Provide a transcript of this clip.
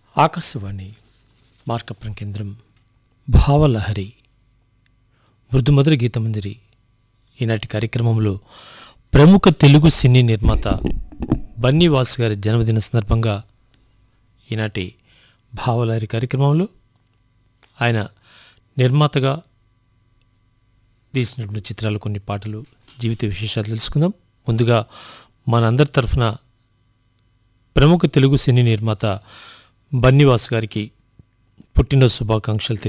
ఆకాశవాణి మార్కపురం కేంద్రం భావలహరి మృదుమధుర గీతమంజరి ఈనాటి కార్యక్రమంలో ప్రముఖ తెలుగు సినీ నిర్మాత బన్నీవాసు గారి జన్మదిన సందర్భంగా ఈనాటి భావలహరి కార్యక్రమంలో ఆయన నిర్మాతగా తీసినటువంటి చిత్రాలు కొన్ని పాటలు జీవిత విశేషాలు తెలుసుకుందాం ముందుగా మనందరి తరఫున ప్రముఖ తెలుగు సినీ నిర్మాత బన్నీవాస్ గారికి పుట్టినరోజు శుభాకాంక్షలు